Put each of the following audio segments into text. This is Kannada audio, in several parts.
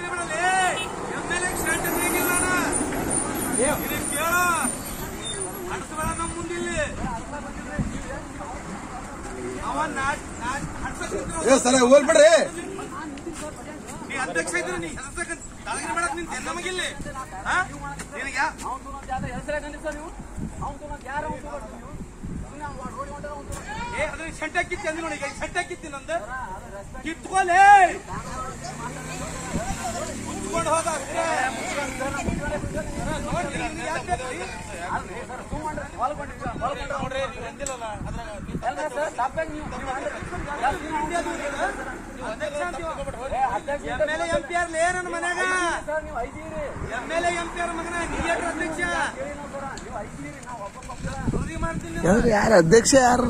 ಬಿಟ್ಟು ಬಿಡಲಿ ಎಮ್ಮೆಲೆ ಶರ್ಟ್ ಬೇಕಿಲ್ಲ ಇದು ಕೇಳ ಹಡ್ಸ್ಬೇಡ ನಮ್ಮ ಮುಂದಿಲ್ಲಿ ಅವ ನಾಟ್ ನಾಟ್ ಹಡ್ಸಕ್ ಏ ಸರ ಹೋಗ್ಬಿಡ್ರಿ ನೀ ಅಧ್ಯಕ್ಷ ಇದ್ರೆ ನೀ ಹೆಸರು ದಾಳಿಗೆ ಮಾಡಕ್ ನಿಂತೆ ನಮಗಿಲ್ಲಿ ಹಾ ನಿನಗೆ ಯಾ- ಏ ಅದ್ರ ಶೆಟ್ಟ ಕಿತ್ತಿ ಅಂದ್ ನೋಡಿ ಈಗ ಶೆಟ್ಟ ಕಿತ್ತಿ ನಂದು ಕಿತ್ಕೊಲೆ ಮುಚ್ಕೊಂಡು ಹೋದ ಅಷ್ಟೇ. ನೋಡ್ರಿ, ನಿಮ್ಗೆ ಯಾಕ್ ಬೇಕ್ರಿ? ನೋಡ್ರಿ, ನೀವು ಅಂದಿಲ್ಲಲ್ಲ, ಅದ್ರಾಗ M L M P R ಲೇ ನನ್ನ ಮನ್ಯಾಗ M L M P R ಮಗನ ನೀ ಏನ್ರ ಅಧ್ಯಕ್ಷ ಸುದ್ದಿ ಮಾಡ್ತೀನಿ ಯಾರು ಅಧ್ಯಕ್ಷ ಯಾರು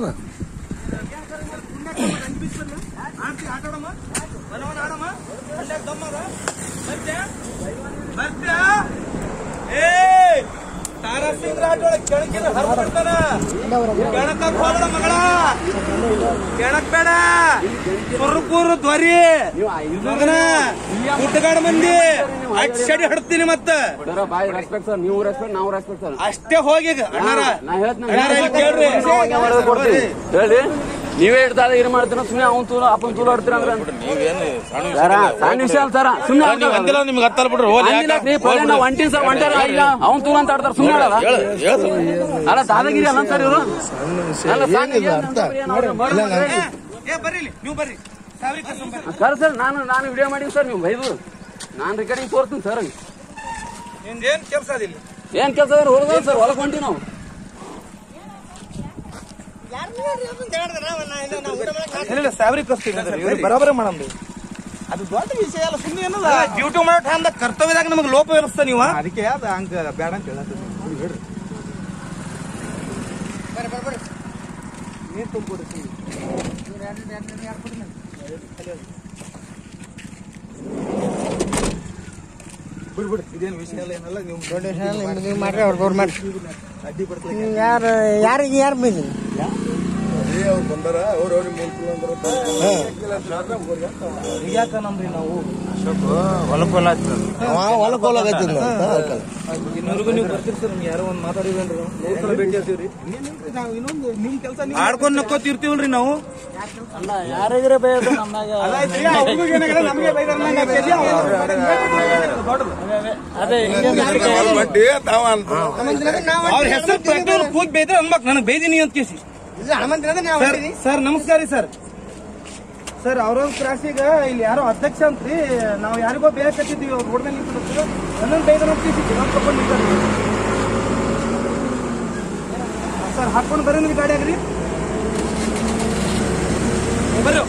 ಆಡ್ತಿ ಆಟ ಆಡಮ್ಮ ಬಲವನ್ ಆಡಮ್ಮ ಅಲ್ಲಾಗ ದಮ್ಮದ ಬರ್ತ್ಯಾ ಬರ್ತ್ಯಾ ಏ ತಾರಸಿಂಗ್ ರಾಠೋಳ ಕೆಳಕಿನ ಹರ್ಬಿಡ್ತಾನ ಕೆಣಕ ಹೋಗಣ ಮಗಳ ಕೆಣಕ್ ಬೇಡ ಸುರ್ಪೂರ್ ಧ್ವರಿ ಮಗನ ಗುಡ್ಡಗಾಡ ಮಂದಿ ಅಟ್ ಸಡಿ ಹಡ್ತೀನಿ ಮತ್ತ ಸರ ಬಾಯ್ ರೆಸ್ಪೆಕ್ಟ್ ಸರ್ ನೀವು ರೆಸ್ಪೆಕ್ಟ್ ನಾವು ರೆಸ್ಪೆಕ್ಟ್ ಸರ್ ಅಷ್ಟೇ ಹೋಗಿ ಅಣ್ಣಾರ ನಾ ಹೇಳ್ತೀನಿ ಅಣ್ಣಾರ ಇಲ್ಲಿ ಕೇಳ್ರಿ ಹೇಳಿ ನೀವೇ ಇಡ್ತಾರೆ ಏನ್ ಮಾಡ್ತೀರ ಸುಮ್ಮನೆ ಅವ್ನ್ ತೂಲ ಅಪ್ಪನ್ ತೂಲ ಆಡ್ತೀರ ಅಂದ್ರೆ ಸರ ಸಣ್ಣ ವಿಷಯ ಅಲ್ಲ ಸರ ಸುಮ್ಮನೆ ಅಂದಿಲ್ಲ ನಿಮ್ಗೆ ಹತ್ತಲ್ ಬಿಡ್ರಿ ನಾವು ಒಂಟಿನ ಸರ್ ಒಂಟಾರ ಇಲ್ಲ ಅವ್ನ್ ತೂಲ ಅಂತ ಆಡ್ತಾರ ಸುಮ್ಮನೆ ಅಲ್ಲ ಅಲ್ಲ ದಾದಾಗಿರಿ ಅಲ್ಲ ಸರ್ ಇವರು ಅಲ್ಲ ಸಾಂಗ್ ಅರ್ಥ ಏ ಬರ್ರಿ ಇಲ್ಲಿ, ನೀವು ಬರ್ರಿ ಸಾವಿರ ಕರ್ಕೊಂಡ್ ಬರ್ರಿ ಸರ್ ಸರ್ ನಾನು ನಾನು ವಿಡಿಯೋ ಮಾಡೀನಿ ಸರ್ ನೀವು ಬೈದು ನಾನು ರೆಕಾರ್ಡಿಂಗ್ ತೋರ್ತೀನಿ ಸರ್ ನಿಮ್ದೇನ್ ಕೆಲಸ ಅದಿಲ್ಲ ಏನ್ ಕೆಲಸ ಹೊಡೆದ ಸರ್ ಹೊಲಕ್ ಹೊಂಟಿ ನಾವು ಇಲ್ಲ ಸಾವಿರ ಕಸ್ತೀವಿ ಬರೋಬರ ಮಾಡಮ್ರಿ ಅದು ದೊಡ್ಡ ವಿಷಯ ಅಲ್ಲ ಸುಮ್ಮನೆ ಏನಲ್ಲ ಡ್ಯೂಟಿ ಮಾಡೋ ಟೈಮ್ದಾಗ ಕರ್ತವ್ಯದಾಗ ನಮಗೆ ಲೋಪ ವ್ಯವಸ್ಥೆ ನೀವು ಅದಕ್ಕೆ ಅದು ಹಂಗ ಬೇಡ ಅಂತ ಹೇಳತ್ತೀನಿ ಬಿಡ್ರಿ ನೀರ್ ತುಂಬಿಡ್ರಿ ಬಿಡ್ಬಿಡ್ರಿ ಇದೇನು ವಿಷಯ ಅಲ್ಲ ಏನಲ್ಲ ನೀವು ದೊಡ್ಡ ವಿಷಯ ಅಲ್ಲ ನೀವು ಮಾಡ್ರಿ ಅವ್ರ ಗೌರ್ಮೆಂಟ್ ಅಡ್ಡಿ ಬರ್ತಾರೆ ಯಾರು ಯಾರಿಗೆ ಯಾರು ಬೈದ್ರಿ ಅವ್ರು ಬಂದಾರ ಅವ್ರು ಅವ್ರಿಗೆ ಈಗ ಯಾಕ ನಮ್ರಿ ನಾವು ಹೊಲಕ್ಕೆ ಹೋಲಾಗತ್ತಿಲ್ಲ ಇನ್ನೂರಿಗೂ ನೀವು ಬರ್ತೀರಿ ಸರ್ ನಿಮ್ಗೆ ಯಾರೋ ಒಂದು ಮಾತಾಡಿವೇನ್ರಿ ಮೂರ್ ಸಲ ಭೇಟಿ ಆಗ್ತೀವ್ರಿ ನಾವು ಇನ್ನೊಂದು ನಿಮ್ ಕೆಲಸ ಆಡ್ಕೊಂಡ್ ನಕ್ಕೋತಿರ್ತೀವಲ್ರಿ ನಾವು ಯಾರಿದ್ರೆ ಬೈಯೋದು ನಮ್ಮಾಗ ನಮಗೆ ಅದೇ ಅವ್ರ ಹೆಸರು ಪ್ರಜ್ವಲ್ ಕೂಗ್ ಬೈದ್ರೆ ಅನ್ಬೇಕು ನನಗೆ ಬೈದಿನಿ ಅಂತ ಕೇಸಿ ಸರ್ ಸರ್ ನಮಸ್ಕಾರ ರೀ ಸರ್ ಸರ್ ಅವ್ರೊಂದು ಕ್ರಾಸಿಗ ಇಲ್ಲಿ ಯಾರೋ ಅಧ್ಯಕ್ಷ ಅಂತ್ರಿ ನಾವು ಯಾರಿಗೋ ಬೇಕತ್ತಿದ್ವಿ ಅವ್ರು ರೋಡ್ ಮೇಲೆ ನಿಂತಿದ್ರು ನನ್ನನ್ನು ಬೈದನ ಅಂತ ಕೇಸಿ ಜನ ತಗೊಂಡು ನಿಂತಾರೆ ಸರ್ ಹಾಕೊಂಡು ಬರೀ ಗಾಡಿಯಾಗ ರೀ ಬರ್ರಿ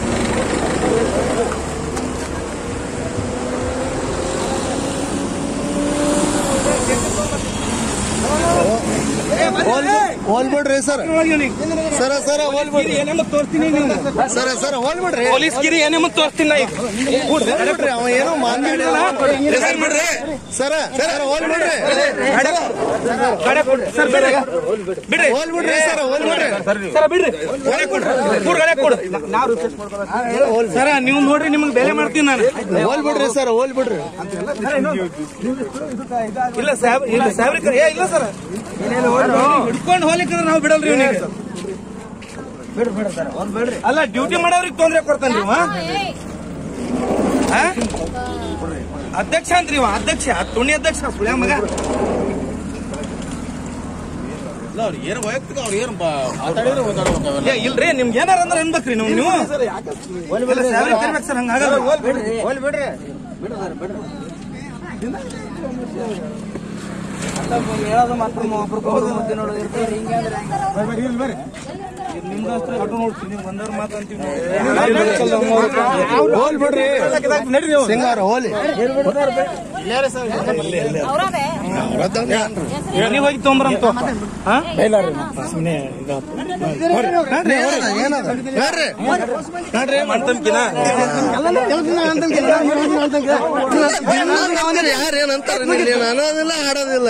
ಹೋಲ್ಬಿಡ್ರಿ ಸರ್ ಸರ ಸರ ಹೋಲ್ಬಿಡ್ರಿ ಏನೇಮ ತೋರಿಸ್ತೀನಿ ನೀವು ಸರ ಸರ ಹೋಲ್ಬಿಡ್ರಿ ಪೊಲೀಸ್ ಗಿರಿ ಏನೇಮ ತೋರಿಸ್ತೀನಿ ನಾ ಈಗ ಹೋಲ್ಬಿಡ್ರಿ ಅವ ಏನೋ ಮಾತಾಡಿಲ್ಲ ಸರ್ ಬಿಡ್ರಿ ಸರ ಸರ ಹೋಲ್ಬಿಡ್ರಿ ಗಾಡಿ ಕೊಡ್ರಿ ಸರ್ ಬಿಡ್ರಿ ಬಿಡ್ರಿ ಹೋಲ್ಬಿಡ್ರಿ ಸರ ಹೋಲ್ಬಿಡ್ರಿ ಸರ ಬಿಡ್ರಿ ಗಾಡಿ ಕೊಡ್ರಿ ಮೂರು ಗಾಡಿ ಕೊಡು ಸರ ನೀವು ನೋಡ್ರಿ ನಿಮ್ಗೆ ಬೆಲೆ ಮಾಡ್ತೀನಿ ನಾನು ಹೋಲ್ಬಿಡ್ರಿ ಸರ್ ಹೋಲ್ಬಿಡ್ರಿ ಇಲ್ಲ ಸಾಹೇಬ್ ಇಲ್ಲ ಸಾಹೇಬ್ರ ಏ ಇಲ್ಲ ಸರ್ ಹಿಡ್ಕೊಂಡು ಹೋಗ್ಲಿಕ್ಕಂದ್ರೆ ನಾವು ಬಿಡಲ್ರಿ ಇವ್ನಿಗೆ ಅಲ್ಲ ಡ್ಯೂಟಿ ಮಾಡೋರಿಗೆ ತೊಂದ್ರೆ ಕೊಡ್ತಾನ್ರಿ ಇವ ಆ? ಅಧ್ಯಕ್ಷ ಅಂತ್ರಿ ಇವ ಅಧ್ಯಕ್ಷ ತುಣಿ ಅಧ್ಯಕ್ಷ ಸುಳ್ಯ ಮಗ ಏನು ವೈಯಕ್ತಿಕ ಅವ್ರು ಏನು ಮಾತಾಡಿದ್ರೆ ಏ, ಇಲ್ರಿ ನಿಮ್ಗೆ ಏನಾರ ಅಂದ್ರೆ ಅನ್ಬೇಕ್ರಿ ನೀವು ನೀವು ಇಲ್ಲ, ಸಾಹೇಬ್ರಿಗೆ ಕರಿಬೇಕು ಸರ್ ಹಂಗಾಗಲ್ಲ ಹೋಲ್ಬಿಡ್ರಿ ಹೇಳೋದು ಮಾತ್ರ ಒಬ್ರು ಮುದ್ದೆ ನೋಡೋದು ಇರ್ತದೆ ಹಿಂಗೆ ನಿಮ್ದು ಅಷ್ಟು ಆಟೋ ನೋಡ್ತೀನಿ ನೀವು ಬಂದವ್ರ ಮಾತಂತೀವಿ ಹೋಲ್ಬಿಡ್ರಿ ಸಿಂಗಾರ ಹೋಲಿ ನೀವು ಹೋಗಿ ತೊಗೊಂಬರಂತ ಹಾ ಏನದ ನೋಡ್ರಿ ನೋಡ್ರಿ ಮಾಡ್ತಂಕಿನ ಯಾರು ಏನಂತಾರ ಅನ್ನೋದಿಲ್ಲ ಆಡೋದಿಲ್ಲ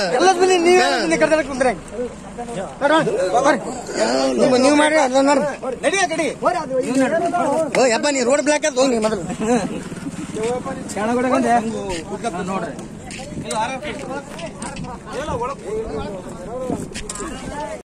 ನೀವು ನೀವು ಮಾಡ್ರಿ ಅದನ್ನ ನಡಿಯ ಕಡಿ ಓ ಯಪ್ಪ ನೀ ರೋಡ್ ಬ್ಲಾಕ್ ಆಯ್ತು ಹೋಗಿ ಮೊದಲು ಕೆಳಗಡೆ ಬಂದೆ ನೋಡ್ರಿ ಇಲ್ಲ, ಆರಾಮ್. ಇಲ್ಲ, ಒಳಗ್